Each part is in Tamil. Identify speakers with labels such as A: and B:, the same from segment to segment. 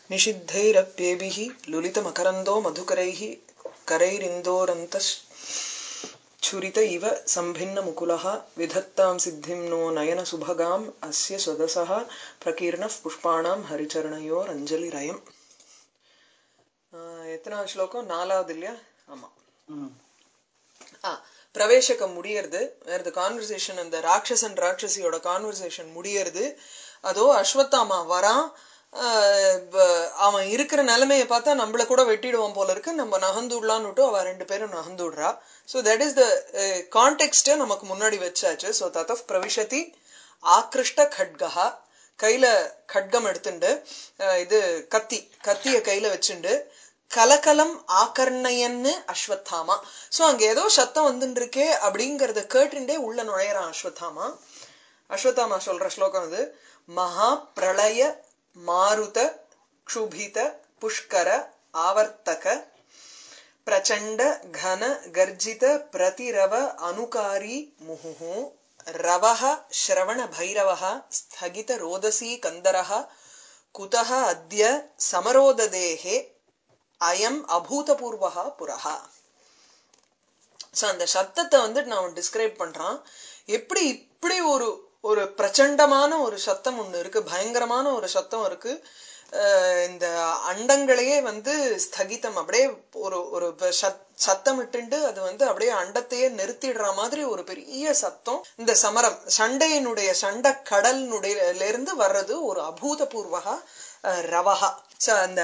A: निषिद्धैरप्येभिः लुलितमकरन्दो मधुकरैः करैरिन्दोरन्तश्छुरित इव सम्भिन्नमुकुलः विधत्तां सिद्धिं नो नयनसुभगाम् अस्य स्वदसः प्रकीर्णः पुष्पाणां हरिचरणयोरञ्जलिरयम् எத்தனாவது ஸ்லோகம் நாலாவது இல்லையா ஆமா ஆ பிரவேசகம் முடியறது வேறது கான்வர்சேஷன் அந்த ராட்சசன் ராட்சசியோட கான்வர்சேஷன் முடியறது அதோ அஸ்வத்தாமா வரான் அவன் இருக்கிற நிலைமைய பார்த்தா நம்மள கூட வெட்டிடுவான் போல இருக்கு நம்ம நகந்துடலான்னு அவ ரெண்டு பேரும் நகந்துடுறா so that is the context நமக்கு முன்னாடி வச்சாச்சு சோ தத்த பிரவிஷதி ஆக்ருஷ்ட கட்கா கையில கட்கம் எடுத்துண்டு இது கத்தி கத்திய கையில வச்சுண்டு கலகலம் ஆக்கர்ணயன்னு அஸ்வத்தாமா சோ அங்க ஏதோ சத்தம் வந்துட்டு இருக்கே அப்படிங்கறத கேட்டுண்டே உள்ள நுழையறான் அஸ்வத்தாமா அஸ்வத்தாமா சொல்ற ஸ்லோகம் இது மகா பிரளய மாருத க்ஷுபித புஷ்கர ஆவர்த்தக பிரச்சண்ட கன கர்ஜித பிரதிரவ அனுகாரி முஹு ரவः श्रवण भैरवः स्थगित रोदसी कन्दरः कुतः अद्य समरोददेहे அயம் அபூதபூர்வகா புரஹா சோ அந்த சத்தத்தை வந்துட்டு நான் டிஸ்கிரைப் பண்றான் எப்படி இப்படி ஒரு ஒரு பிரச்சண்டமான ஒரு சத்தம் ஒண்ணு இருக்கு பயங்கரமான ஒரு சத்தம் இருக்கு இந்த அண்டங்களையே வந்து ஸ்தகிதம் அப்படியே ஒரு ஒரு சத்தம் இட்டுண்டு அது வந்து அப்படியே அண்டத்தையே நிறுத்திடுற மாதிரி ஒரு பெரிய சத்தம் இந்த சமரம் சண்டையினுடைய சண்டை கடலினுடைய இருந்து வர்றது ஒரு அபூதபூர்வகா ரவஹா சோ அந்த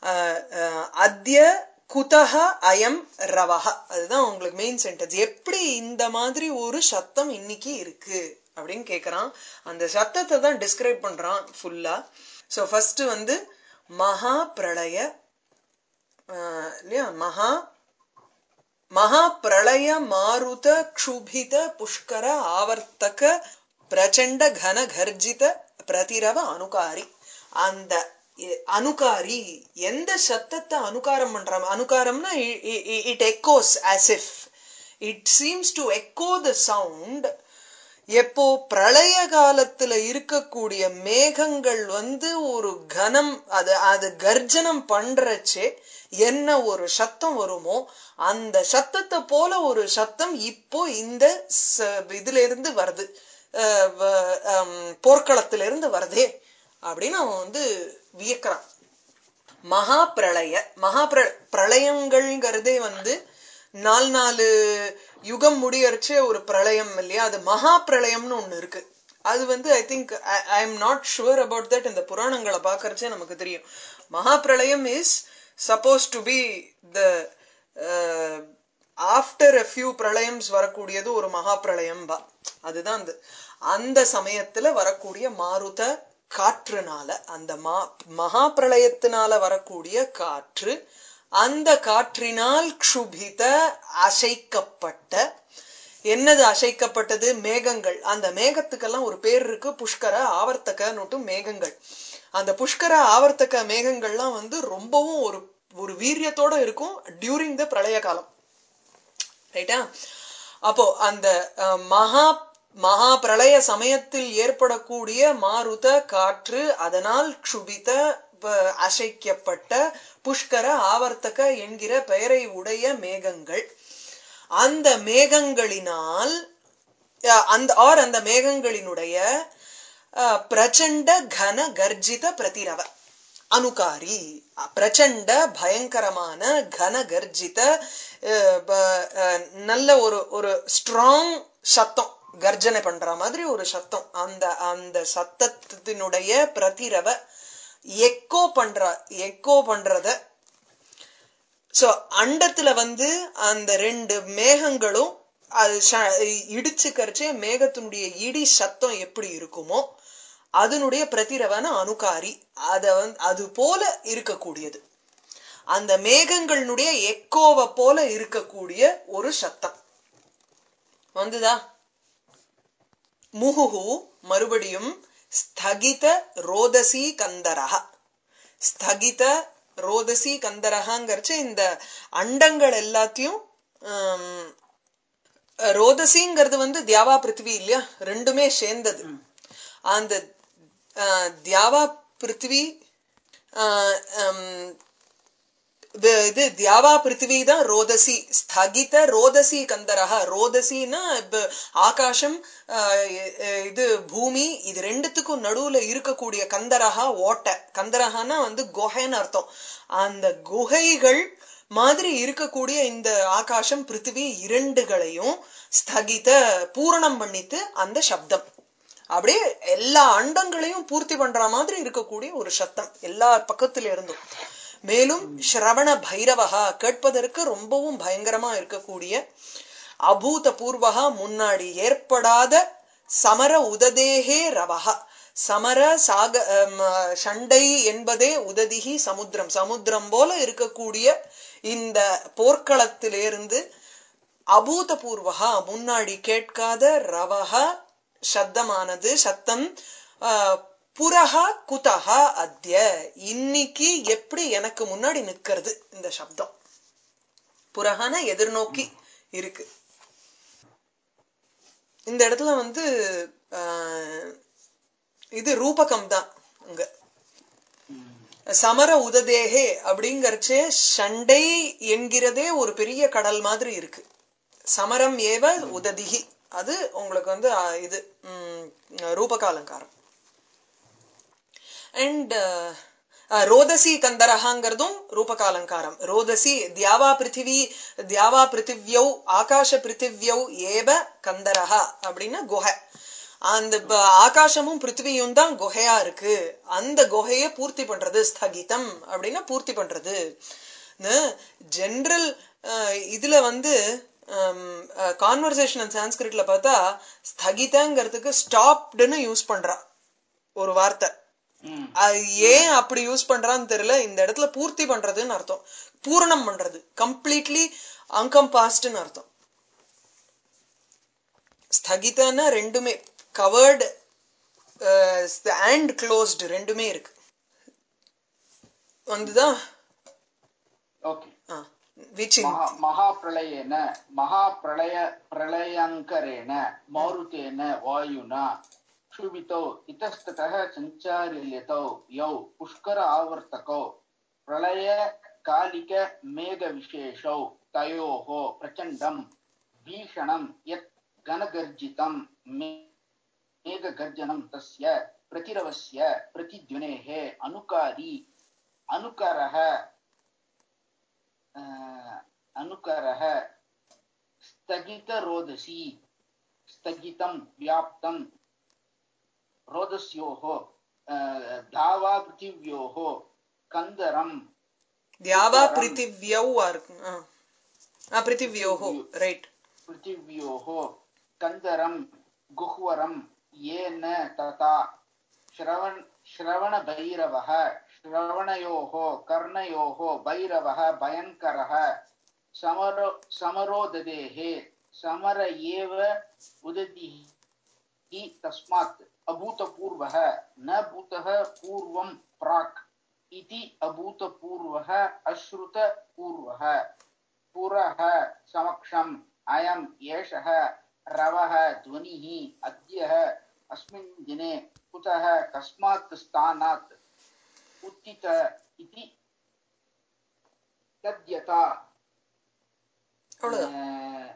A: அத்திய குதஹ அயம் ரவஹா அதுதான் உங்களுக்கு மெயின் சென்டென்ஸ் எப்படி இந்த மாதிரி ஒரு சத்தம் இன்னைக்கு இருக்கு அப்படின்னு கேக்குறான் அந்த சத்தத்தை தான் டிஸ்கிரைப் பண்றான் ஃபுல்லா சோ ஃபர்ஸ்ட் வந்து மகா பிரளய இல்லையா மகா மகா பிரளய மாருத க்ஷுபித புஷ்கர ஆவர்த்தக பிரச்சண்ட கன கர்ஜித பிரதிரவ அனுகாரி அந்த அனுகாரி எந்த சத்தத்தை அனுகாரம் பண்றாங்க அனுகாரம்னா it echoes as if it seems to echo the sound எப்போ பிரளய காலத்துல இருக்கக்கூடிய மேகங்கள் வந்து ஒரு கனம் அது அது கர்ஜனம் பண்றச்சே என்ன ஒரு சத்தம் வருமோ அந்த சத்தத்தை போல ஒரு சத்தம் இப்போ இந்த இதுல இருந்து வருது போர்க்களத்திலிருந்து வருதே அப்படின்னு அவன் வந்து வியக்கிறான் மகா பிரளய மகா பிரளயங்கள்ங்கிறதே வந்து நாலு நாலு யுகம் முடியறச்சே ஒரு பிரளயம் இல்லையா அது மகா பிரளயம்னு ஒண்ணு இருக்கு அது வந்து I think I am not sure about that இந்த புராணங்களை பாக்கறச்சே நமக்கு தெரியும் மகா பிரளயம் is supposed to be the after a few பிரளயம்ஸ் வரக்கூடியது ஒரு மகா பிரளயம் பா அதுதான் அந்த அந்த சமயத்துல வரக்கூடிய மாருத காற்றுனால அந்த மா மகா பிரளயத்தினால வரக்கூடிய காற்று அந்த காற்றினால் க்ஷுபித அசைக்கப்பட்ட என்னது அசைக்கப்பட்டது மேகங்கள் அந்த மேகத்துக்கெல்லாம் ஒரு பேர் இருக்கு புஷ்கர ஆவர்த்தகன்னுட்டும் மேகங்கள் அந்த புஷ்கர ஆவர்த்தக மேகங்கள்லாம் வந்து ரொம்பவும் ஒரு ஒரு வீரியத்தோட இருக்கும் டியூரிங் த பிரளய காலம் ரைட்டா அப்போ அந்த மகா மகா பிரளய சமயத்தில் ஏற்படக்கூடிய மாருத காற்று அதனால் க்ஷுபித அசைக்கப்பட்ட புஷ்கர ஆவர்த்தக என்கிற பெயரை உடைய மேகங்கள் அந்த மேகங்களினால் அந்த ஆர் அந்த மேகங்களினுடைய பிரச்சண்ட கன கர்ஜித பிரதிரவ அனுகாரி பிரச்சண்ட பயங்கரமான கன கர்ஜித நல்ல ஒரு ஒரு ஸ்ட்ராங் சத்தம் கர்ஜனை பண்ற மாதிரி ஒரு சத்தம் அந்த அந்த சத்தத்தினுடைய பிரதிரவ எக்கோ பண்ற எக்கோ பண்றத சோ அண்டத்துல வந்து அந்த ரெண்டு மேகங்களும் அது இடிச்சுக்கரிச்சே மேகத்தினுடைய இடி சத்தம் எப்படி இருக்குமோ அதனுடைய பிரதிரவன அனுகாரி அத வந்து அது போல இருக்கக்கூடியது அந்த மேகங்களுடைய எக்கோவை போல இருக்கக்கூடிய ஒரு சத்தம் வந்துதா முகுகு மறுபடியும் ஸ்தகித ரோதசி கந்தரக ஸ்தகித ரோதசி கந்தரகாங்கிறச்சு இந்த அண்டங்கள் எல்லாத்தையும் ரோதசிங்கிறது வந்து தியாவா பிருத்திவி இல்லையா ரெண்டுமே சேர்ந்தது அந்த தியாவா பிருத்திவி ஆஹ் ஹம், வி- இது தியாவா பிருத்திவி தான் ரோதசி ஸ்தகித ரோதசி கந்தரக ரோதசின்னா இப்ப ஆகாசம் ஆஹ் இ- இது பூமி இது ரெண்டுத்துக்கும் நடுவுல இருக்கக்கூடிய கந்தரகா ஓட்டை கந்தரகான்னா வந்து குகைன்னு அர்த்தம் அந்த குகைகள் மாதிரி இருக்கக்கூடிய இந்த ஆகாசம் பிருத்திவி இரண்டுகளையும் ஸ்தகித பூரணம் பண்ணித்து அந்த சப்தம் அப்படியே எல்லா அண்டங்களையும் பூர்த்தி பண்ற மாதிரி இருக்கக்கூடிய ஒரு சத்தம் எல்லா பக்கத்துல இருந்தும் மேலும் ஸ்ரவண பைரவகா கேட்பதற்கு ரொம்பவும் பயங்கரமா இருக்கக்கூடிய அபூத பூர்வகா முன்னாடி ஏற்படாத சமர உததேகே ரவகா சமர சாக அம், சண்டை என்பதே உததிகி சமுத்திரம் சமுத்திரம் போல இருக்கக்கூடிய இந்த போர்க்களத்திலிருந்து அபூதபூர்வகா முன்னாடி கேட்காத ரவகா சத்தமானது சத்தம் ஆஹ், புரஹா குதஹா அத்ய இன்னைக்கு எப்படி எனக்கு முன்னாடி நிக்கிறது இந்த சப்தம் புரஹான எதிர்நோக்கி இருக்கு இந்த இடத்துல வந்து ஆஹ், இது ரூபகம் தான் அங்க சமர உததேகே அப்படிங்கறச்சே சண்டை என்கிறதே ஒரு பெரிய கடல் மாதிரி இருக்கு சமரம் ஏவ உததிகி அது உங்களுக்கு வந்து ஆ, இது ம், ரூபகாலங்காரம் அண்ட் ரோதசி கந்தரகாங்கிறதும் ரூபகாலங்காரம் ரோதசி தியாவா பிருத்திவி தியாவா பிருத்திவ்யௌ ஆகாஷ பிருத்திவ்யௌ ஏவ கந்தரகா அப்படின்னா குகை அந்த ப- ஆகாசமும் பிருத்திவியும் தான் குகையா இருக்கு அந்த குகையை பூர்த்தி பண்றது ஸ்தகிதம் அப்படின்னா பூர்த்தி பண்றது ஜென்ரல் இதுல வந்து கான்வர்சேஷன் சான்ஸ்கிரிட்ல பார்த்தா ஸ்தகிதங்கிறதுக்கு ஸ்டாப்டுன்னு யூஸ் பண்றா ஒரு வார்த்தை
B: ம்
A: அது ஏன் அப்படி யூஸ் பண்றான்னு தெரியல இந்த இடத்துல பூர்த்தி பண்றதுன்னு அர்த்தம் பூரணம் பண்றது கம்ப்ளீட்லி அங்கம் பாஸ்ட்னு அர்த்தம் ஸ்தகிதன்னா ரெண்டுமே கவர்டு அண்ட் க்ளோஸ்டு ரெண்டுமே இருக்கு வந்துதான்
B: ஓகே
A: விச்சின்
B: மகா மகாप्रलयेन महाप्रलय प्रलयङ्करेण मारुतेन वायुना क्षुभितौ इतस्ततः सञ्चार्यतौ यौ पुष्कर आवर्तकौ प्रलयकालिकमेघविशेषौ तयोः प्रचण्डं भीषणं यत् घनगर्जितं मे- मेघगर्जनं तस्य प्रतिरवस्य प्रतिध्वनेः अनुकारी अनुकरः अ, अनुकरः स्थगितरोदसी स्थगितं व्याप्तं रोदस्योः अ, धावा पृथिव्योः कन्दरं
A: தியாவா பிரித்திவ்யௌ இருக்கு ஆ பிரித்திவ்யோஹோ ரைட்
B: पृथिव्योः कन्दरं गुह्वरं येन तथा श्रवण श्रवणभैरवः श्रवणयोः कर्णयोः भैरवः भयङ्करः समरो समरोददेः समर एव उदतिः हि तस्मात् अभूतपूर्वः न भूतः पूर्वं प्राक् इति अभूतपूर्वः अश्रुतपूर्वः पुरः समक्षम् अयम् एषः रवः ध्वनिः अद्यः अस्मिन् दिने कुतः कस्मात् स्थानात् उत्थित इति तद्यथा
A: அவ்வளவுதான்
B: अ,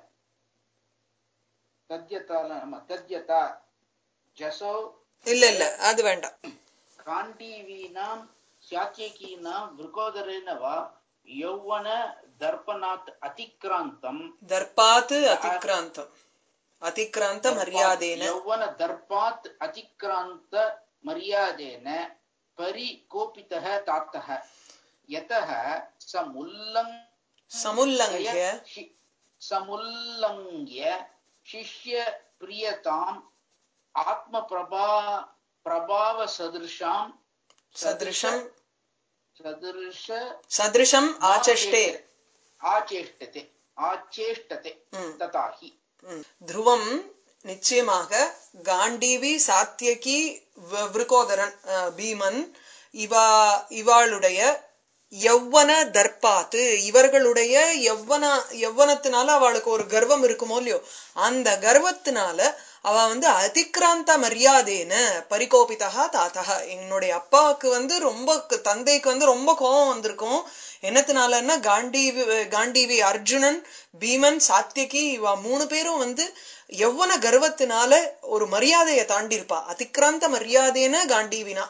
B: तद्यथा तद्यथा जसो
A: இல்ல இல்ல அது வேண்டாம்
B: काण्डीवीनां स्यात्यकीनां वृकोदरेण वा यौवन दर्पणात् अतिक्रान्तं
A: தர்பாத் அதிக்ராந்தம் அதிக்ராந்த மரியாதேன
B: यौवन दर्पात् अतिक्रान्त मर्यादेन परिकोपितः तातः यतः समुल्लङ्
A: சமுல்லங்கிய
B: शि- समुल्लङ्घ्य शिष्यप्रियताम् आत्मप्रभा प्रभावसदृशां
A: சதிருஷம்
B: सदृश
A: சதிருஷம் ஆச்சஷ்டே
B: आचेष्टते आचेष्टते
A: ம்.
B: तथा हि
A: ம். துருவம் நிச்சயமாக காண்டீவி சாத்தியகி வ- விருகோதரன் அஹ், பீமன் இவா இவாளுடைய யௌவன தர்பாத்து இவர்களுடைய யௌவன யௌவனத்தினால அவளுக்கு ஒரு கர்வம் இருக்குமோ இல்லையோ அந்த கர்வத்தினால அவ வந்து அதிக்ராந்த மரியாதைன பரிகோபிதா தாத்தா என்னுடைய அப்பாவுக்கு வந்து ரொம்ப தந்தைக்கு வந்து ரொம்ப கோபம் வந்திருக்கும் என்னத்தினாலன்னா காண்டீவி காண்டீவி அர்ஜுனன் பீமன் சாத்தியகி இவ மூணு பேரும் வந்து எவ்வன கர்வத்தினால ஒரு மரியாதையை தாண்டியிருப்பா அதிக்ராந்த மரியாதைன காண்டீவினா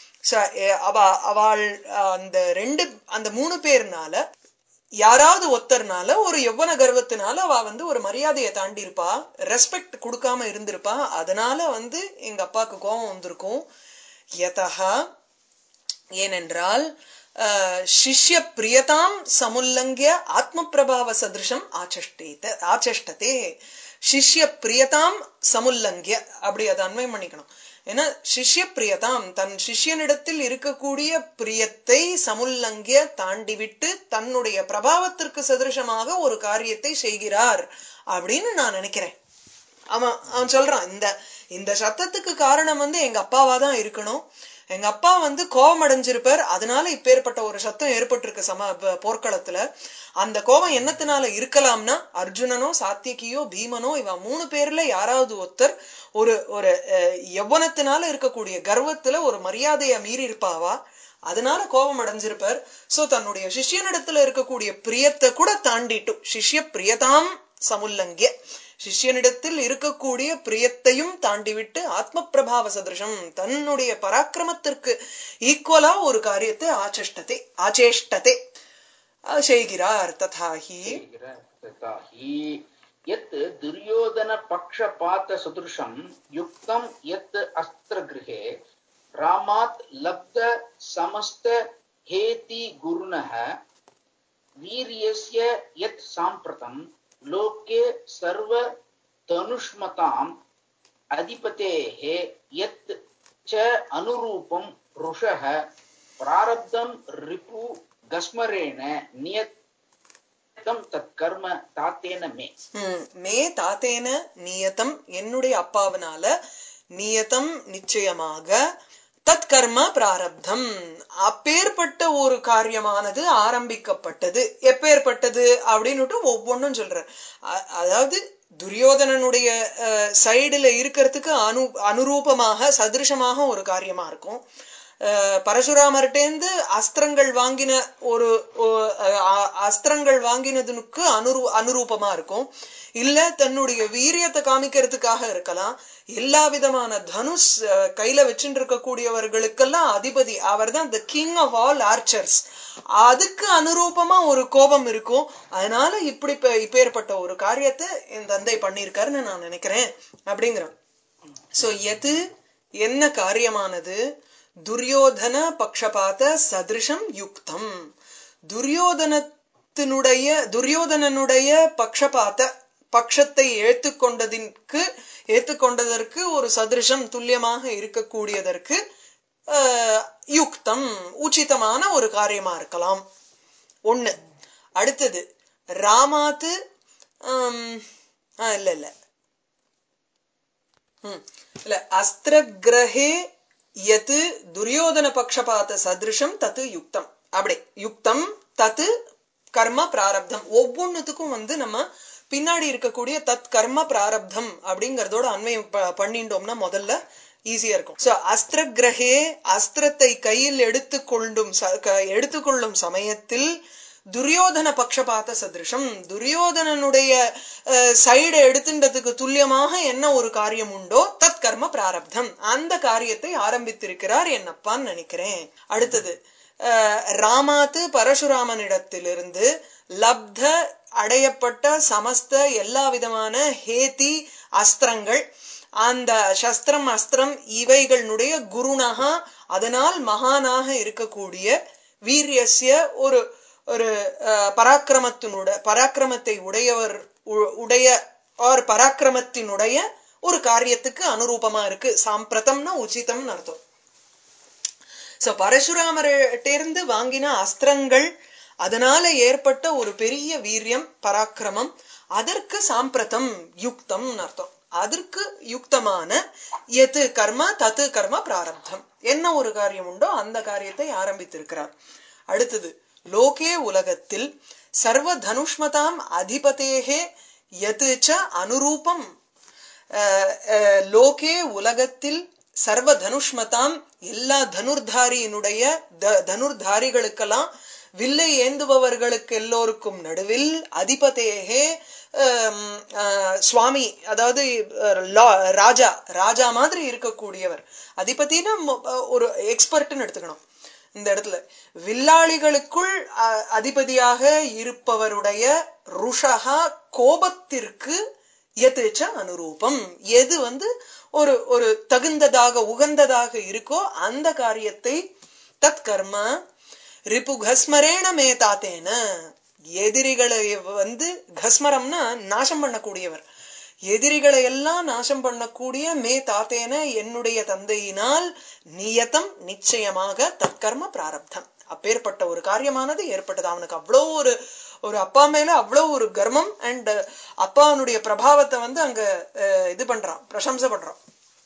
A: அவ அவள் அந்த ரெண்டு அந்த மூணு பேர்னால யாராவது ஒத்தர்னால ஒரு எவ்வன கர்வத்தினால அவ வந்து ஒரு மரியாதையை தாண்டி இருப்பா ரெஸ்பெக்ட் கொடுக்காம இருந்திருப்பா அதனால வந்து எங்க அப்பாவுக்கு கோபம் வந்திருக்கும் யதா ஏனென்றால் சிஷ்ய பிரியதாம் சமுல்லங்கிய ஆத்ம பிரபாவ சதிருஷம் ஆச்சஷ்டேத ஆச்சஷ்டதே சிஷ்ய பிரியதாம் சமுல்லங்கிய அப்படி அதை அன்வயம் பண்ணிக்கணும் ஏன்னா சிஷ்ய பிரியதாம் தன் சிஷ்யனிடத்தில் இருக்கக்கூடிய பிரியத்தை சமுல்லங்கிய தாண்டிவிட்டு தன்னுடைய பிரபாவத்திற்கு சதிருஷமாக ஒரு காரியத்தை செய்கிறார் அப்படின்னு நான் நினைக்கிறேன் அவன் அவன் சொல்றான் இந்த இந்த சத்தத்துக்கு காரணம் வந்து எங்க அப்பாவா தான் இருக்கணும் எங்க அப்பா வந்து கோபம் அடைஞ்சிருப்பார் அதனால இப்பேற்பட்ட ஒரு சத்தம் ஏற்பட்டிருக்கு சம போர்க்களத்துல அந்த கோபம் என்னத்தினால இருக்கலாம்னா அர்ஜுனனோ சாத்தியகியோ பீமனோ இவன் மூணு பேர்ல யாராவது ஒருத்தர் ஒரு ஒரு எவ்வனத்தினால இருக்கக்கூடிய கர்வத்துல ஒரு மரியாதைய மீறி இருப்பாவா அதனால கோபம் அடைஞ்சிருப்பார் சோ தன்னுடைய சிஷ்யனிடத்துல இருக்கக்கூடிய பிரியத்தை கூட தாண்டிட்டு சிஷ்ய பிரியதாம் சமுல்லங்கிய சிஷ்யனிடத்தில் இருக்கக்கூடிய பிரியத்தையும் தாண்டிவிட்டு ஆத்ம பிரபாவ சதிருஷம் தன்னுடைய பராக்கிரமத்திற்கு ஈக்குவலா ஒரு காரியத்தை ஆச்சேஷ்டத்தை ஆச்சேஷ்டத்தை செய்கிறார் ததாஹி
B: तथाहि यत् दुर्योधनपक्षपातसदृशं युक्तं यत् अस्त्रगृहे रामात् लब्ध समस्त हेति गुरुणः वीर्यस्य यत् साम्प्रतं लोके सर्वधनुष्मताम् अधिपतेः यत् च अनुरूपं रुषः प्रारब्धं रिपु गस्मरेण नियत நியதம் தத் கர்ம தாத்தேன மே
A: மே தாத்தேன நியதம் என்னுடைய அப்பாவினால நியதம் நிச்சயமாக தத் கர்ம பிராரப்தம் அப்பேற்பட்ட ஒரு காரியமானது ஆரம்பிக்கப்பட்டது எப்பேற்பட்டது அப்படின்னுட்டு ஒவ்வொன்றும் சொல்ற அதாவது துரியோதனனுடைய சைடுல இருக்கிறதுக்கு அனு அனுரூபமாக சதிருஷமாக ஒரு காரியமா இருக்கும் பரசுராமர்கிட்டேந்து அஸ்திரங்கள் வாங்கின ஒரு அஸ்திரங்கள் வாங்கினதுக்கு அனுரூ அனுரூபமா இருக்கும் இல்ல தன்னுடைய வீரியத்தை காமிக்கிறதுக்காக இருக்கலாம் எல்லா விதமான தனுஷ் கையில வச்சுட்டு இருக்கக்கூடியவர்களுக்கெல்லாம் அதிபதி அவர் தான் the king of all archers அதுக்கு அனுரூபமா ஒரு கோபம் இருக்கும் அதனால இப்படி இப்பேற்பட்ட ஒரு காரியத்தை என் தந்தை பண்ணியிருக்காருன்னு நான் நினைக்கிறேன் அப்படிங்கிறான் சோ எது என்ன காரியமானது துரியோதன பக்ஷபாத சதிருஷம் யுக்தம் துரியோதனத்தினுடைய துரியோதனனுடைய பக்ஷபாத்த பட்சத்தை ஏற்றுக்கொண்டதற்கு ஏற்றுக்கொண்டதற்கு ஒரு சதிருஷம் துல்லியமாக இருக்கக்கூடியதற்கு யுக்தம் உச்சிதமான ஒரு காரியமா இருக்கலாம் ஒண்ணு அடுத்தது ராமாத்து இல்ல இல்ல இல்ல அஸ்திரகிரகே எது துரியோதன பக்ஷபாத சதிருஷம் தத்து யுக்தம் அப்படி யுக்தம் தத்து கர்ம பிராரப்தம் ஒவ்வொன்னுத்துக்கும் வந்து நம்ம பின்னாடி இருக்கக்கூடிய தத் கர்ம பிராரப்தம் அப்படிங்கறதோட அண்மையம் பண்ணிட்டோம்னா முதல்ல ஈஸியா இருக்கும் சோ அஸ்திர கிரகே அஸ்திரத்தை கையில் எடுத்துக்கொண்டும் எடுத்துக்கொள்ளும் சமயத்தில் துரியோதன பக்ஷபாத சதிருஷம் துரியோதனனுடைய சைடை எடுத்துட்டதுக்கு துல்லியமாக என்ன ஒரு காரியம் உண்டோ தத் கர்ம பிராரப்தம் அந்த காரியத்தை ஆரம்பித்திருக்கிறார் என்னப்பான்னு நினைக்கிறேன் அடுத்தது ராமாத்து பரசுராமனிடத்திலிருந்து லப்த அடையப்பட்ட சமஸ்த எல்லா விதமான ஹேதி அஸ்திரங்கள் அந்த சஸ்திரம் அஸ்திரம் இவைகளுடைய குருணகா அதனால் மகானாக இருக்கக்கூடிய வீரியசிய ஒரு ஒரு பராக்கிரமத்தினுட பராக்கிரமத்தை உடையவர் உடைய ஆர் பராக்கிரமத்தினுடைய ஒரு காரியத்துக்கு அனுரூபமா இருக்கு சாம்பிரதம்னா உச்சிதம்னு அர்த்தம் சோ பரசுராமர்கிட்டேருந்து வாங்கின அஸ்திரங்கள் அதனால ஏற்பட்ட ஒரு பெரிய வீரியம் பராக்கிரமம் அதற்கு சாம்பிரதம் யுக்தம் அர்த்தம் அதற்கு யுக்தமான எது கர்ம தத்து கர்ம பிராரப்தம் என்ன ஒரு காரியம் உண்டோ அந்த காரியத்தை ஆரம்பித்திருக்கிறார் அடுத்தது லோகே உலகத்தில் சர்வ தனுஷ்மதாம் அதிபதேகே எது ச அனுரூபம் அஹ், அஹ், லோகே உலகத்தில் சர்வ தனுஷ்மதாம் எல்லா தனுர்தாரியினுடைய த- தனுர்தாரிகளுக்கெல்லாம் வில்லை ஏந்துபவர்களுக்கு எல்லோருக்கும் நடுவில் அதிபதேகே ஆம், ஆஹ், சுவாமி அதாவது அஹ், லா- ராஜா ராஜா மாதிரி இருக்கக்கூடியவர் அதிபதினா மொ- ஒரு எக்ஸ்பர்ட்னு எடுத்துக்கணும் இந்த இடத்துல வில்லாளிகளுக்குள் அஹ், அதிபதியாக இருப்பவருடைய ருஷகா கோபத்திற்கு எதுச்ச அனுரூபம் எது வந்து ஒரு ஒரு தகுந்ததாக உகந்ததாக இருக்கோ அந்த காரியத்தை தத் கர்ம ரிபு கஸ்மரேண மே தாத்தேன எதிரிகளை வந்து கஸ்மரம்னா நாசம் பண்ணக்கூடியவர் எதிரிகளை எல்லாம் நாசம் பண்ணக்கூடிய மே தாத்தேன என்னுடைய தந்தையினால் நியதம் நிச்சயமாக தற்கர்ம பிராரப்தம் அப்பேற்பட்ட ஒரு காரியமானது ஏற்பட்டது அவனுக்கு அவ்வளவு ஒரு ஒரு அப்பா மேல அவ்வளவு ஒரு கர்மம் அண்ட் அப்பானுடைய பிரபாவத்தை வந்து அங்க அஹ், இது பண்றான் பிரசம்சை பண்றான்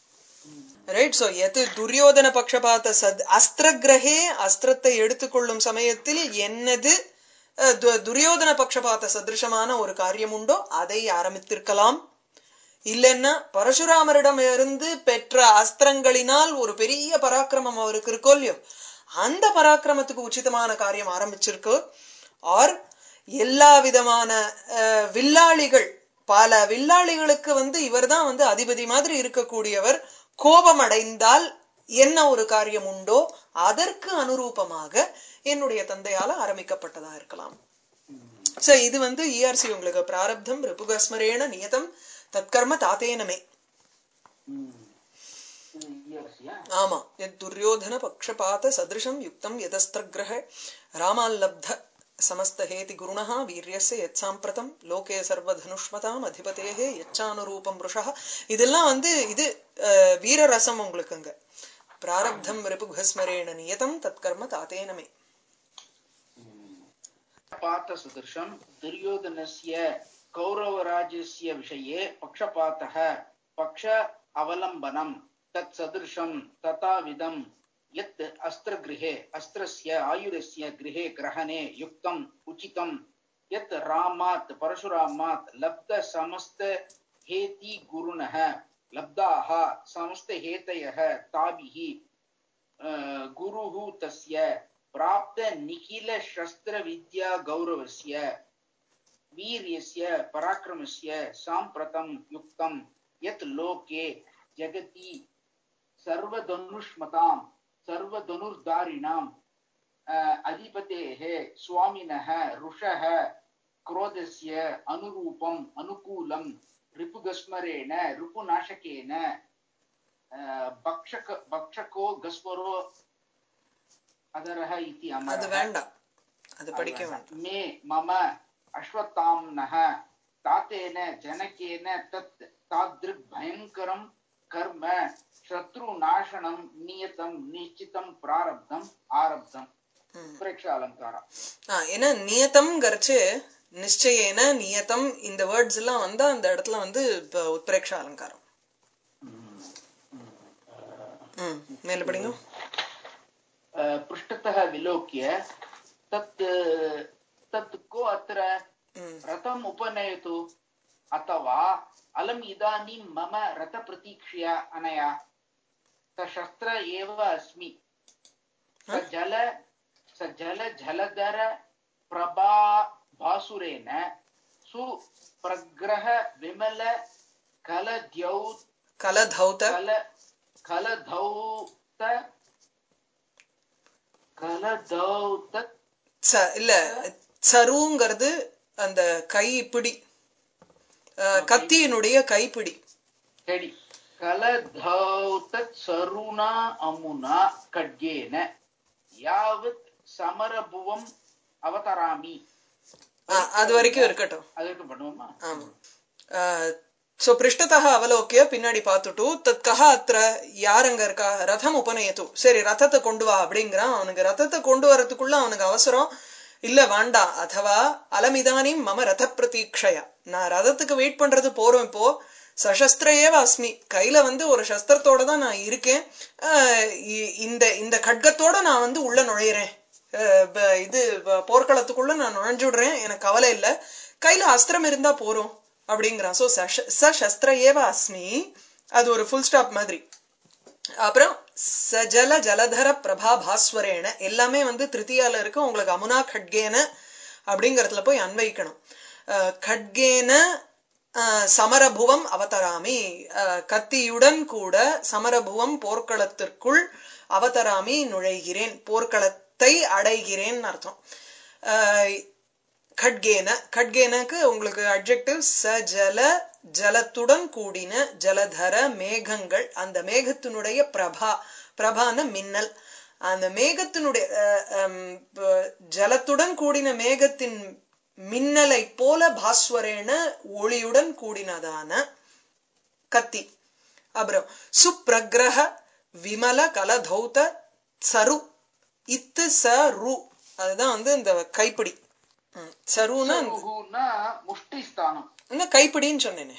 A: ரைட் சோ எது துரியோதன பக்ஷபாத சத் அஸ்திரகிரகே அஸ்திரத்தை எடுத்துக்கொள்ளும் சமயத்தில் என்னது அஹ், து- துரியோதன பக்ஷபாத சதிருஷமான ஒரு காரியம் உண்டோ அதை ஆரம்பித்திருக்கலாம் இல்லைன்னா பரசுராமரிடம் இருந்து பெற்ற அஸ்திரங்களினால் ஒரு பெரிய பராக்கிரமம் அவருக்கு இருக்கோ இல்லையோ அந்த பராக்கிரமத்துக்கு உச்சிதமான காரியம் ஆரம்பிச்சிருக்கோ ஆர் எல்லா விதமான அஹ், வில்லாளிகள் பல வில்லாளிகளுக்கு வந்து இவர்தான் வந்து அதிபதி மாதிரி இருக்கக்கூடியவர் கோபம் அடைந்தால் என்ன ஒரு காரியம் உண்டோ அதற்கு அனுரூபமாக என்னுடைய தந்தையால ஆரம்பிக்கப்பட்டதா இருக்கலாம் சோ இது வந்து இஆர்சி உங்களுக்கு பிராரப்தம் ரிபுகஸ்மரேண நியதம் தற்கர்ம தாத்தேனமே
B: ம். இது இயற்சியா?
A: ஆமா எத் துரியோதன பக்ஷபாத சதிருஷம் யுக்தம் யதஸ்திரகிரக ராமால்லப்த சமஸ்தஹேதி குருணः வீரியस्य யத் சாம்பிரதம் லோகே சர்வதனுஷ்மதாம் அதிபதேகே யச்சானுரூபம் ருஷः இதெல்லாம் வந்து இது அஹ், வீரரசம் உங்களுக்கு அங்க பிராரப்தம் ரிபுகஸ்மரேண நியதம் தற்கர்ம தாத்தேனமே
B: पक्षपातसदृशं दुर्योधनस्य कौरवराज्यस्य विषये पक्षपातः पक्ष अवलम्बनं तत्सदृशं तथाविधं यत् अस्त्रगृहे अस्त्रस्य आयुधस्य गृहे ग्रहणे युक्तम् उचितं यत् रामात् परशुरामात् लब्धसमस्तहेति गुरुणः लब्धाः समस्तहेतयः ताभिः गुरुः तस्य प्राप्त निखिल शस्त्र विद्या गौरवस्य वीर्यस्य पराक्रमस्य साम्प्रतं युक्तं यत् लोके जगति सर्वधनुष्मतां सर्वधनुर्धारिणाम् अ, अधिपतेः स्वामिनः ऋषः क्रोधस्य अनुरूपम् अनुकूलं रिपुगस्मरेण रिपुनाशकेन अ, भक्षक भक्षको गस्वरो अधरः इति
A: அது
B: अमरः
A: வேண்டாம் அது படிக்க வேண்டாம்
B: मे मम अश्वत्थाम्नः तातेन जनकेन तत् तादृग् भयङ्करं कर्म शत्रुनाशनं नियतं निश्चितं प्रारब्धम् आरब्धम् प्रेक्ष अलङ्कारः
A: ஆ, ஏன்னா நியதம்ங்கிறச்சு நிச்சயேன நியதம் இந்த வேர்ட்ஸ் எல்லாம் வந்தா அந்த இடத்துல வந்து இப்ப உத்பிரேக்ஷ அலங்காரம் ம் மேல படிங்க
B: अ, पृष्ठतः विलोक्य तत् तत् को अत्र
A: ம்
B: रथम् उपनयतु अथवा अलम् इदानीं मम रथप्रतीक्षया अनया सशस्त्र एव अस्मि स जल स जल जलधर प्रभा भासुरेण सुप्रग्रह विमल कलद्यौ
A: கலதௌத
B: कल कलधौत कलधौत
A: ச இல்ல சருங்கிறது அந்த கை பிடி அஹ், கத்தியினுடைய கைப்பிடி
B: कडि कलधौत सरुणा अमुना खड्गेन यावत् समरभुवम् अवतरामि
A: ஆ, அது வரைக்கும் இருக்கட்டும்
B: அதற்கு பண்ணுவோமா
A: ஆமா சோ பிருஷ்டத்தக அவலோக்கிய பின்னாடி பார்த்துட்டு தத்கஹ அத்திர யார் அங்க இருக்கா ரதம் உபநயத்து சரி ரதத்தை கொண்டு வா அப்படிங்கிறான் அவனுக்கு ரதத்தை கொண்டு வரதுக்குள்ள அவனுக்கு அவசரம் இல்ல வேண்டாம் அதவா அலமிதானிம் மம ரத பிரதீட்சையா நான் ரதத்துக்கு வெயிட் பண்றது போறோம் இப்போ சசஸ்திரேவ அஸ்மி கையில வந்து ஒரு சஸ்திரத்தோட தான் நான் இருக்கேன் ஆஹ் இ- இந்த இந்த கட்கத்தோட நான் வந்து உள்ள நுழையிறேன் அஹ் ப- இது ப- போர்க்களத்துக்குள்ள நான் நுழைஞ்சு விடுறேன் எனக்கு கவலை இல்ல கையில அஸ்திரம் இருந்தா போறோம் அப்படிங்கிறான் சோ ச சஸ்திர ஏவ அஸ்மி அது ஒரு ஃபுல் ஸ்டாப் மாதிரி அப்புறம் சஜல ஜலதர பிரபா பாஸ்வரேன எல்லாமே வந்து திருத்தியால இருக்கு உங்களுக்கு அமுனா கட்கேன அப்படிங்கறதுல போய் அன்வைக்கணும் அஹ், கட்கேன அஹ், சமரபுவம் அவதராமி அஹ், கத்தியுடன் கூட சமரபுவம் போர்க்களத்திற்குள் அவதராமி நுழைகிறேன் போர்க்களத்தை அடைகிறேன் அர்த்தம் அஹ், கட்கேன கட்கேனக்கு உங்களுக்கு அட்ஜெக்டிவ் சஜல ஜலத்துடன் கூடின ஜலதர மேகங்கள் அந்த மேகத்தினுடைய பிரபா பிரபான மின்னல் அந்த மேகத்தினுடைய அஹ், ஹம், ப- ஜலத்துடன் கூடின மேகத்தின் மின்னலை போல பாஸ்வரேன ஒளியுடன் கூடினதான கத்தி அப்புறம் சுப்ரக்ரஹ விமல கலதௌத சரு இத்து ச ரு அதுதான் வந்து இந்த கைப்பிடி ம், சருன்னா இந்த-
B: சருகுன்னா முஷ்டி ஸ்தானம்
A: என்ன கைப்பிடின்னு சொன்னேனே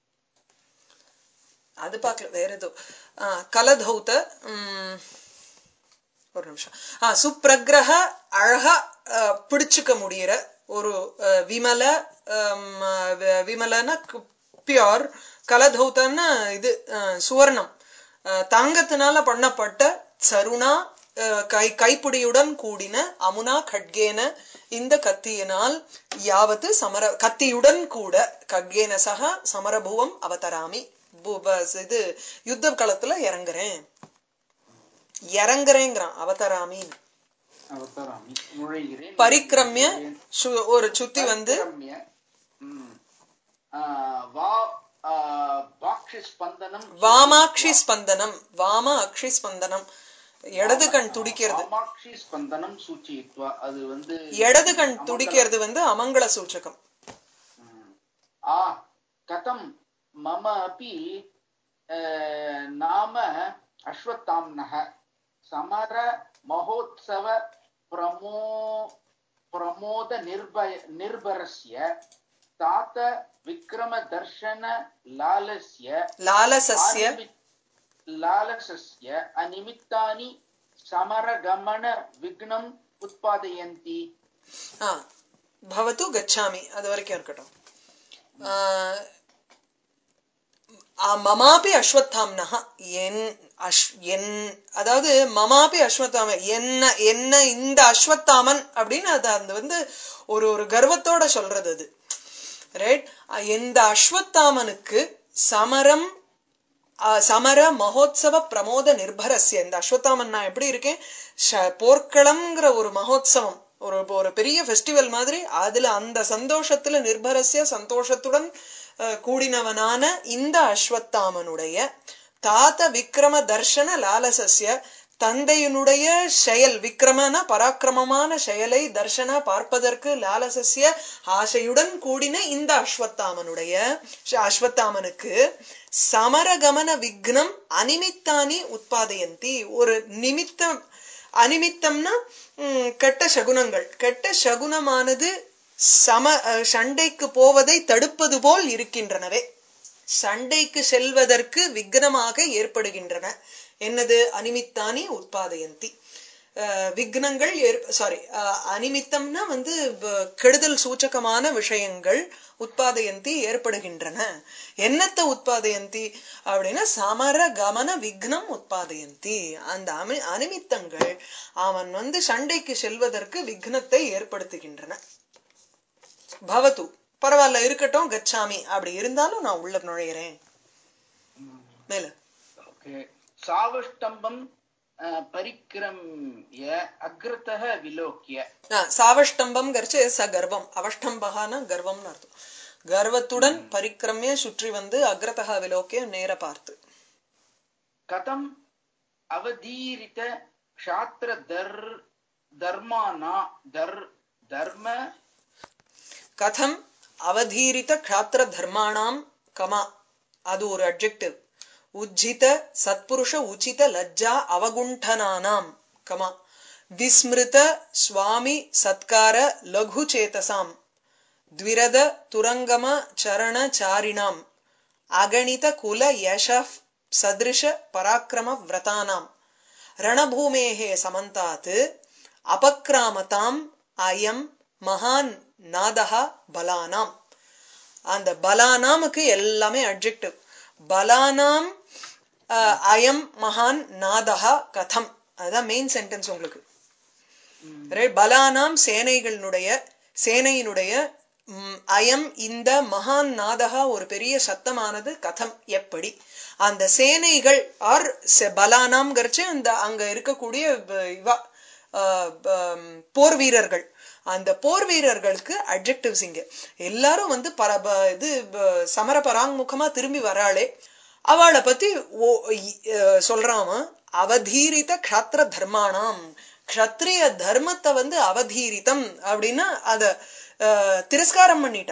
A: அது பார்க்கல வேற ஏதோ ஆ, கலதௌத ம், ஒரு நிமிஷம் ஆ சுப்ரக்ரஹ அழகா ஆ, பிடிச்சுக்க முடியற ஒரு ஆ, விமல ஆம், வி- விமலன பியோர் கலதௌத்தன்னா இது ஆ, சுவர்ணம் ஆ, தங்கத்தினால பண்ணப்பட்ட சருணா ஆ, கை கைப்பிடியுடன் கூடின அமுனா கட்கேன இந்த கத்தியினால் யாவத்து சமர கத்தியுடன் கூட கட்கேன சக சமரபுவம் அவதராமி பு- ப- இது யுத்த களத்துல இறங்குறேன் இறங்குறேங்கிறான் அவதராமி
B: அவதாராமி நுழைகிறேன்
A: பரிக்கிரமிய சு- ஒரு சுத்தி வந்து
B: பரிக்கிரமிய, ம். ஆ, வா ஆ, வாக்ஷி ஸ்பந்தனம்
A: வாமாக்ஷி ஸ்பந்தனம் வாம அக்ஷி ஸ்பந்தனம் இடது கண் துடிக்கிறது
B: வாமாக்ஷி ஸ்பந்தனம் சூச்சித்வா அது வந்து
A: இடது கண்
B: அமங்கலம்.
A: துடிக்கிறது வந்து அமங்கள சூச்சகம்
B: ம். ஆ கதம் மம अपि अ, नाम अश्वत्थाम्नः समर महोत्सव प्रमो प्रमोद निर्भय निर्भरस्य तात विक्रमदर्शन लालस्य
A: லாலசஸ்ய
B: आनिमि- लालसस्य अनिमित्तानि समरगमन विघ्नम् उत्पादयन्ति
A: ஆ பவத்து கச்சாமி அது வரைக்கும் இருக்கட்டும் ஆ, ஆ, மமாபி அஸ்வத்தாம்னஹ என் அஷ் என் அதாவது மமாபி அஸ்வத்தாம என்ன என்ன இந்த அஸ்வத்தாமன் அப்படின்னு அது அந்த வந்து ஒரு ஒரு கர்வத்தோட சொல்றது அது ரைட் எந்த அஸ்வத்தாமனுக்கு சமரம் ஆஹ் சமர மகோத்சவ பிரமோத நிர்பரஸ்ய இந்த அஸ்வத்தாமன் நான் எப்படி இருக்கேன் ஷ- போர்க்களம்ங்கிற ஒரு மகோத்சவம் ஒரு ஒரு பெரிய ஃபெஸ்டிவல் மாதிரி அதுல அந்த சந்தோஷத்துல நிர்பரஸ்ய சந்தோஷத்துடன் அஹ், கூடினவனான இந்த அஸ்வத்தாமனுடைய தாத்த விக்ரம தர்ஷன லாலசஸ்ய தந்தையினுடைய செயல் விக்ரமன பராக்கிரமமான செயலை தர்ஷன பார்ப்பதற்கு லாலசஸ்ய ஆசையுடன் கூடின இந்த அஸ்வத்தாமனுடைய ஷ- அஸ்வத்தாமனுக்கு சமரகமன விக்னம் அனிமித்தானி உத்பாதயந்தி ஒரு நிமித்தம் அனிமித்தம்னா ம், கெட்ட சகுனங்கள் கெட்ட சகுனமானது சம அஹ், சண்டைக்கு போவதை தடுப்பது போல் இருக்கின்றனவே சண்டைக்கு செல்வதற்கு விக்னமாக ஏற்படுகின்றன என்னது அனிமித்தானி உத்பாதயந்தி அஹ், விக்னங்கள் சாரி அனிமித்தம்னா வந்து ப- கெடுதல் சூச்சகமான விஷயங்கள் உத்பாதயந்தி ஏற்படுகின்றன என்னத்த உத்பாதயந்தி அப்படின்னா சமர கமன விக்னம் உத்பாதயந்தி அந்த அமி அனிமித்தங்கள் அவன் வந்து சண்டைக்கு செல்வதற்கு விக்னத்தை ஏற்படுத்துகின்றன பவத்து பரவாயில்ல இருக்கட்டும் கச்சாமி அப்படி இருந்தாலும் நான் உள்ள நுழையிறேன் மேல
B: ओके सावष्टम्बम् अ, परिक्रम्य अग्रतः विलोक्य
A: ஆ, சாவஷ்டம்பம் கரிச்சு ச கர்வம் அவஷ்டம்பகான கர்வம்னு அர்த்தம் கர்வத்துடன் பரிக்கிரமிய சுற்றி வந்து அக்ரதகா விலோக்கிய நேர பார்த்து
B: कथम् अवधीरित क्षात्र दर् धर्माना दर् धर्म
A: கதம் அவதீரித க்ஷாத்திர தர்மாணாம் கமா அது ஒரு அட்ஜெக்டிவ் உஜ்ஜித சத்புருஷ உச்சித லஜ்ஜா அவகுண்டனானாம் கமா விஸ்மிருத சுவாமி சத்கார லகு சேதசாம் द्विरद तुरंगम चरण चारिणाम अगणित कुल यश सदृश पराक्रम व्रतानाम रणभूमेः समन्तात् अपक्रामताम् अयम् महान् नादः बलानाम् அந்த பலானாமுக்கு எல்லாமே அட்ஜெக்டிவ் பலானாம் அஹ், அயம் மகான் நாதஹா கதம் அதுதான் மெயின் சென்டென்ஸ் உங்களுக்கு Right? பலானாம் சேனைகளினுடைய சேனையினுடைய ம், அயம் இந்த மகான் நாதகா ஒரு பெரிய சத்தமானது கதம் எப்படி அந்த சேனைகள் ஆர் பலானாம் அந்த அங்க இருக்கக்கூடிய ப- இவா அஹ், ப- போர் வீரர்கள் அந்த போர் வீரர்களுக்கு அட்ஜெக்டிவ்ஸ் இங்க எல்லாரும் வந்து பர ப- இது ப- சமர பராங்முகமா திரும்பி வராளே அவளை பத்தி ஓ- இ- அஹ் சொல்றாம அவதீரித க்ஷாத்திர தர்மானாம் க்ஷத்ரிய தர்மத்தை வந்து அவதீரிதம் அப்படின்னா அத அஹ், திரஸ்காரம் பண்ணிட்டா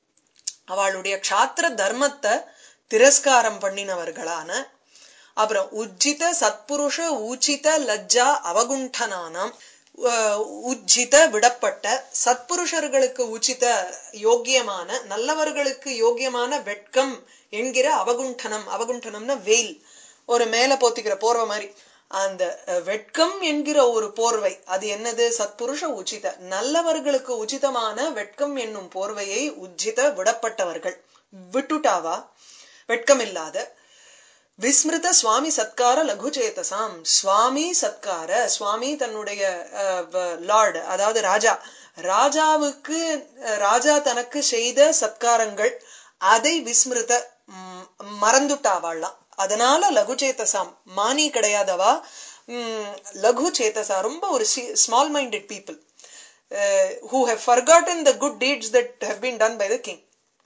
A: அவளுடைய க்ஷாத்திர தர்மத்தை திரஸ்காரம் பண்ணினவர்களான அப்புறம் உஜ்ஜித சத்புருஷ ஊச்சித லஜ்ஜா அவகுண்டனானாம் அஹ், உஜ்ஜித விடப்பட்ட சத்புருஷர்களுக்கு உச்சித யோக்கியமான நல்லவர்களுக்கு யோக்கியமான வெட்கம் என்கிற அவகுண்டனம் அவகுண்டனம்னா வெயில் ஒரு மேல போத்திக்கிற போர்வை மாதிரி அந்த அஹ், வெட்கம் என்கிற ஒரு போர்வை அது என்னது சத்புருஷ உச்சித நல்லவர்களுக்கு உச்சிதமான வெட்கம் என்னும் போர்வையை உஜ்ஜித விடப்பட்டவர்கள் விட்டுட்டாவா வெட்கமில்லாத விஸ்மிருத சுவாமி சத்கார லகுச்சேதசாம் சுவாமி சத்கார சுவாமி தன்னுடைய லார்டு அதாவது ராஜா ராஜாவுக்கு அஹ், ராஜா தனக்கு செய்த சத்காரங்கள் அதை விஸ்மிருத ம், மறந்துட்டாவாள்லாம் அதனால லகுச்சேதசாம் மானி கிடையாதவா ம், லகு சேதசா ரொம்ப ஒரு small minded people who have forgotten the good deeds that have been done by the king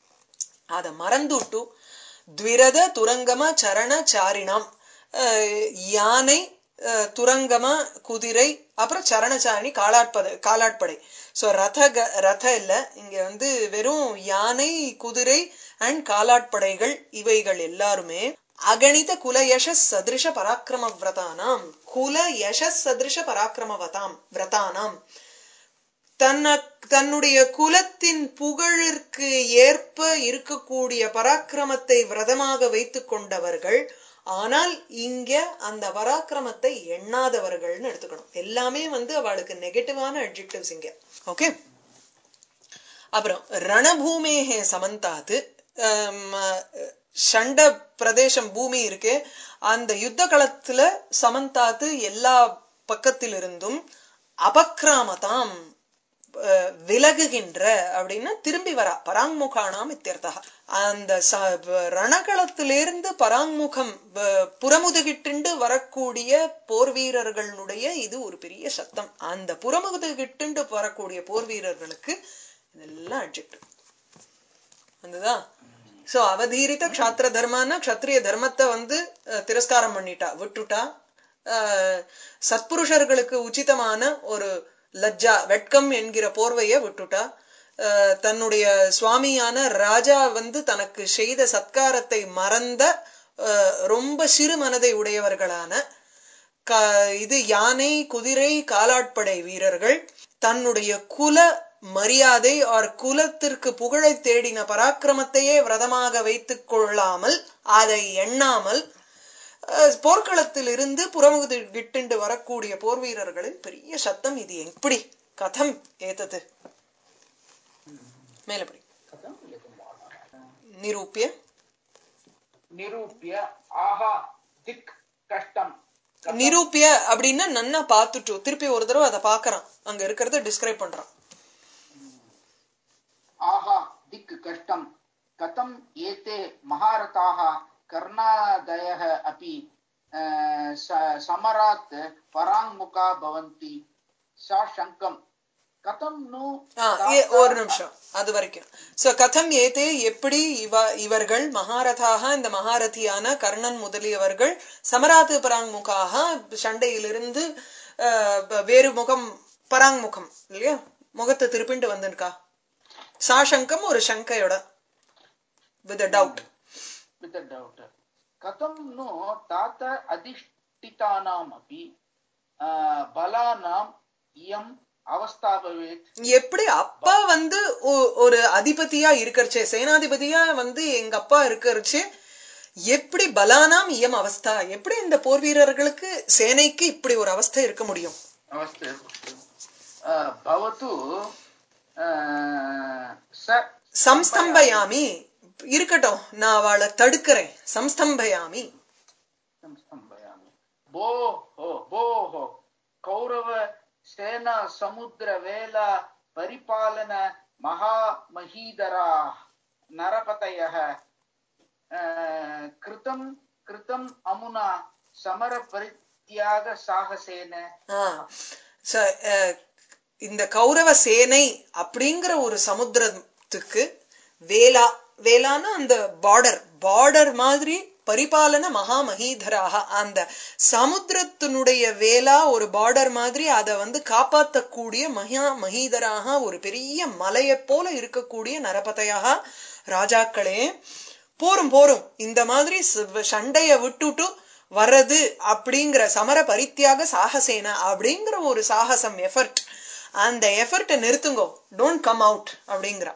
A: அத மறந்துட்டு த்விரத துரங்கம சரண சாரிணாம் அஹ், யானை அஹ், துரங்கம குதிரை அப்புறம் சரணச்சாரணி காலாட்படை காலாட்படை சோ ரத க- ரத இல்ல இங்க வந்து வெறும் யானை குதிரை அண்ட் காலாட்படைகள் இவைகள் எல்லாருமே அகணித குல யசஸ் சதிருஷ பராக்கிரம விரதானாம் குல யசஸ் சதிருஷ பராக்கிரமவதாம் விரதானாம் தன்ன தன்னுடைய குலத்தின் புகழிற்கு ஏற்ப இருக்கக்கூடிய பராக்கிரமத்தை விரதமாக வைத்துக் கொண்டவர்கள் ஆனால் இங்க அந்த பராக்கிரமத்தை எண்ணாதவர்கள்னு எடுத்துக்கணும் எல்லாமே வந்து அவளுக்கு நெகட்டிவான அட்ஜெக்டிவ்ஸ் இங்க ஓகே அப்புறம் ரணபூமேஹே சமந்தாத்து ஆம், சண்ட பிரதேசம் பூமி இருக்கு அந்த யுத்த களத்துல சமந்தாத்து எல்லா பக்கத்திலிருந்தும் அபக்ராமதாம் அஹ், விலகுகின்ற அப்படின்னா திரும்பி வரா பராங்முகானாம் இத்தியர்த்தா அந்த ச- ரணகளத்திலிருந்து பராங்முகம் வ- புறமுதுகிட்டுண்டு வரக்கூடிய போர் வீரர்களுடைய இது ஒரு பெரிய சத்தம் அந்த புறமுதுகிட்டுண்டு வரக்கூடிய போர் வீரர்களுக்கு இதெல்லாம் அட்ஜெக்டிவ் வந்துதா சோ அவதீரித க்ஷாத்திர தர்மான்னா க்ஷத்ரிய தர்மத்தை வந்து அஹ், திரஸ்காரம் பண்ணிட்டா விட்டுட்டா அஹ், சத்புருஷர்களுக்கு உச்சிதமான ஒரு லஜ்ஜா வெட்கம் என்கிற போர்வைய விட்டுட்டா அஹ், தன்னுடைய சுவாமியான ராஜா வந்து தனக்கு செய்த சத்காரத்தை மறந்த அஹ், ரொம்ப சிறு மனதை உடையவர்களான க- இது யானை குதிரை காலாட்படை வீரர்கள் தன்னுடைய குல மரியாதை ஆர் குலத்திற்கு புகழை தேடின பராக்கிரமத்தையே விரதமாக வைத்துக் கொள்ளாமல் அதை எண்ணாமல் அஹ், போர்க்களத்தில் இருந்து புறமுது கிட்டுண்டு வரக்கூடிய போர் வீரர்களின் பெரிய சத்தம் இது எப்படி கதம் ஏத்தது மேலப்படி
B: कथं लिखितं
A: நிரூபிய
B: निरूप्य आहा दिक् कष्टम्
A: நிரூபிய அப்படின்னா நன்னா பார்த்துட்டு திருப்பி ஒரு தடவை அதை பாக்குறான் அங்க இருக்கிறத டிஸ்கிரைப் பண்றான்
B: आहा दिक् कष्टम् कथम् एते महारथाः कर्णादयः अपि अ, स- समरात् पराङ्मुखा भवन्ति सा शङ्कम् कथं नु
A: ஆ, ஏ- ஒரு நிமிஷம் அது வரைக்கும் சோ கதம் ஏதே எப்படி இவ இவர்கள் மகாரதாக இந்த மகாரதியான கர்ணன் முதலியவர்கள் சமராத்து பராங்முகாக சண்டையிலிருந்து அஹ், ப- வேறு முகம் பராங்முகம் இல்லையா முகத்தை திருப்பிண்டு வந்திருக்கா சாசங்கம் ஒரு சங்கையோட வித் டவுட்
B: वित् डौट् कथं नु तात अधिष्ठितानामपि अ, बलानाम् इयम् अवस्था भवेत्
A: எப்படி அப்பா வந்து ஒ- ஒரு அதிபதியா இருக்கறச்சே சேனாதிபதியா வந்து எங்க அப்பா இருக்கறச்சே எப்படி பலானாம் இயம் அவஸ்தா எப்படி இந்த போர் வீரர்களுக்கு சேனைக்கு இப்படி ஒரு அவஸ்தை இருக்க முடியும்
B: अवस्था अ, भवतु अ, स
A: சம்ஸ்தம்பயாமி இருக்கட்டும் நான் அவளை தடுக்கிறேன் சம்ஸ்தம்பயாமி
B: संस्तम्भयामि भोः भोः कौरव सेना समुद्र वेला परिपालन महामहीधराः नरपतयः अ, कृतं कृतम् अमुना समरपरित्याग साहसेन
A: ஆ, ச- அஹ், இந்த கௌரவ சேனை அப்படிங்கிற ஒரு சமுத்திரத்துக்கு வேலா வேலான்னா அந்த பார்டர் பார்டர் மாதிரி பரிபாலன மகாமகீதராக அந்த சமுத்திரத்தினுடைய வேலா ஒரு பார்டர் மாதிரி அதை வந்து காப்பாத்தக்கூடிய மகா மகீதராக ஒரு பெரிய மலையைப் போல இருக்கக்கூடிய நரபதையாக ராஜாக்களே போரும் போரும் இந்த மாதிரி ச- சண்டைய விட்டுட்டு வர்றது அப்படிங்கிற சமர பரித்தியாக சாகசேனா அப்படிங்கிற ஒரு சாகசம் எஃபர்ட் அந்த எஃபர்ட்டை நிறுத்துங்கோ டோன்ட் கம் அவுட் அப்படிங்கிறா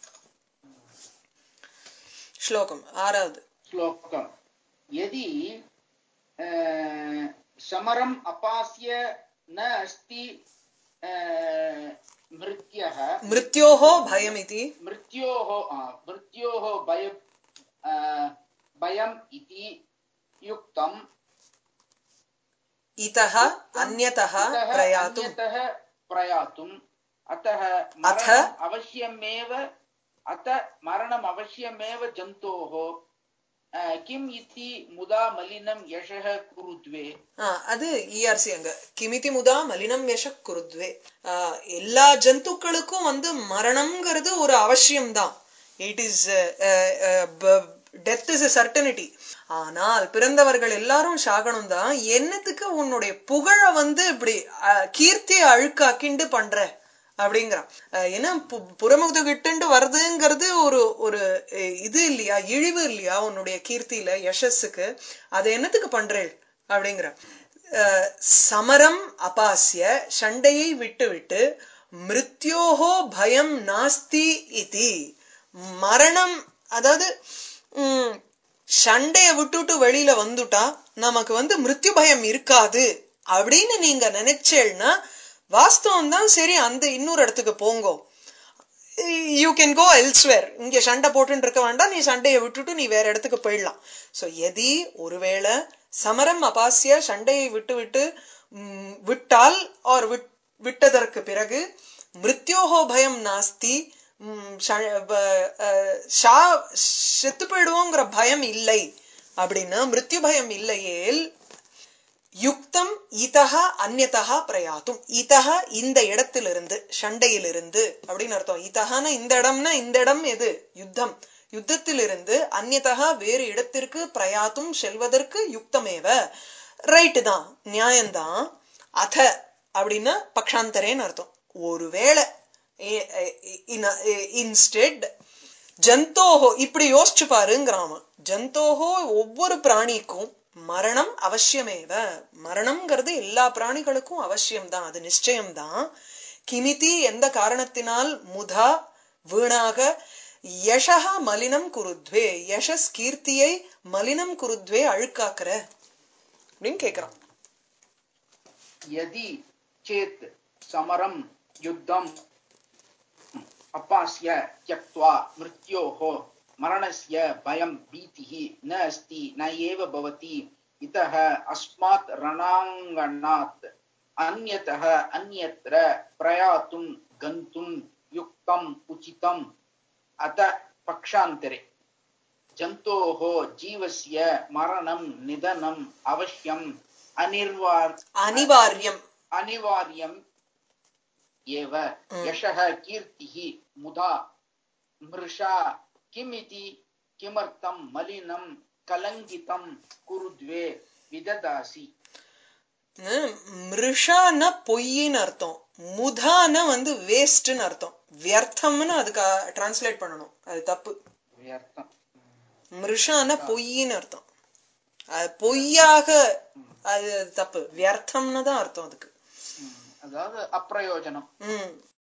A: ஸ்லோகம் ஆறாவது
B: श्लोकम् यदि अ, समरम् अपास्य न अस्ति अ, मृत्यः
A: மிருத்யோஹோ பயமிதி
B: मृत्योः आ, मृत्योः भय अ, भयम् इति युक्तम्
A: இதः अन्यतः
B: इतः
A: प्रयातुम्
B: अन्यतः प्रयातुम् अतः
A: अथ?
B: मरणम् अवश्यमेव अत मरणम् अवश्यमेव जन्तोः अ, किम् इति मुदा मलिनं यशः कुरुद्वे
A: ஆ, அது இஆர்சி அங்க கிமிதி முதா மலினம் யஷ குருத்வே ஆ, எல்லா ஜந்துக்களுக்கும் வந்து மரணம்ங்கிறது ஒரு அவசியம்தான் it is death is a certainty ஆனால் பிறந்தவர்கள் எல்லாரும் சாகணும் தான் என்னத்துக்கு உன்னுடைய புகழ வந்து இப்படி ஆ, கீர்த்தியை அழுக்காக்கிண்டு பண்ற அப்படிங்கிறான் அஹ் ஏன்னா பு- புறமுதுகிட்டு வருதுங்கிறது ஒரு ஒரு அஹ், இது இல்லையா இழிவு இல்லையா உன்னுடைய கீர்த்தியில யசஸுக்கு அதை என்னத்துக்கு பண்றேள் அப்படிங்கிற அஹ், சமரம் அபாசிய சண்டையை விட்டு விட்டு மிருத்யோஹோ பயம் நாஸ்தி இதி மரணம் அதாவது உம், சண்டைய விட்டுட்டு வெளியில வந்துட்டா நமக்கு வந்து மிருத்யு பயம் இருக்காது அப்படின்னு நீங்க நினைச்சேன்னா வாஸ்தவம் தான் சரி அந்த இன்னொரு இடத்துக்கு போங்கோ யூ கேன் கோ எல்ஸ்வேர் இங்க சண்டை போட்டுன்னு இருக்க வேண்டாம் நீ சண்டையை விட்டுட்டு நீ வேற இடத்துக்கு போயிடலாம் சோ எதி ஒருவேளை சமரம் அபாசிய சண்டையை விட்டு விட்டு ம், விட்டால் ஆர் விட்டதற்கு பிறகு மிருத்யோகோ பயம் நாஸ்தி ம், ச- ப- அஹ், ஷா- செத்து போயிடுவோங்கிற பயம் இல்லை அப்படின்னா மிருத்யு பயம் இல்லையேல் யுக்தம் இதஹ அந்நதா பிரயாத்தும் இதஹ இந்த இடத்திலிருந்து சண்டையிலிருந்து அப்படின்னு அர்த்தம் இதஹன இந்த இடம்னா இந்த இடம் எது யுத்தம் யுத்தத்திலிருந்து அந்நதா வேறு இடத்திற்கு பிரயாத்தும் செல்வதற்கு யுக்தமேவ ரைட்டு தான் நியாயம்தான் அத அப்படின்னா பக்ஷாந்தரேன்னு அர்த்தம் ஒருவேளை இன்ஸ்டெட் ஜந்தோஹோ இப்படி யோசிச்சு பாருங்கிறாம ஜந்தோஹோ ஒவ்வொரு பிராணிக்கும் மரணம் அவசியமேவ மரணம்ங்கிறது எல்லா பிராணிகளுக்கும் அவசியம்தான் அது நிச்சயம்தான் கிமிதி எந்த காரணத்தினால் முதா வீணாக யசக மலினம் குருத்வே யசஸ் கீர்த்தியை மலினம் குருத்வே அழுக்காக்குற அப்படின்னு கேக்குறான்
B: यदि चेत् समरं युद्धम् अपास्य त्यक्त्वा मृत्योः मरणस्य भयं भीतिः न अस्ति न एव भवति इतः अस्मात् रणाङ्गणात् अन्यतः अन्यत्र प्रयातुं गन्तुं युक्तम् उचितम् अत पक्षान्तरे जन्तोः जीवस्य मरणं निधनम् अवश्यम् अनिर्वार्
A: அனிவாரியம்
B: अनिवार्यम् एव यशः कीर्तिः मुदा मृषा किमिति किमर्थं मलिनं कलङ्कितं कुरुद्वे विददासि
A: ஹம், மிருஷான பொய்ன்னு அர்த்தம் முதான வந்து வேஸ்ட்னு அர்த்தம் வியர்த்தம்னு அதுக்கு டிரான்ஸ்லேட் பண்ணணும் அது தப்பு
B: व्यर्थम्
A: மிருஷான பொய்ன்னு அர்த்தம் அது பொய்யாக அது தப்பு வியர்த்தம்னு தான் அர்த்தம் அதுக்கு
B: அதாவது அப்பிரயோஜனம்
A: ம்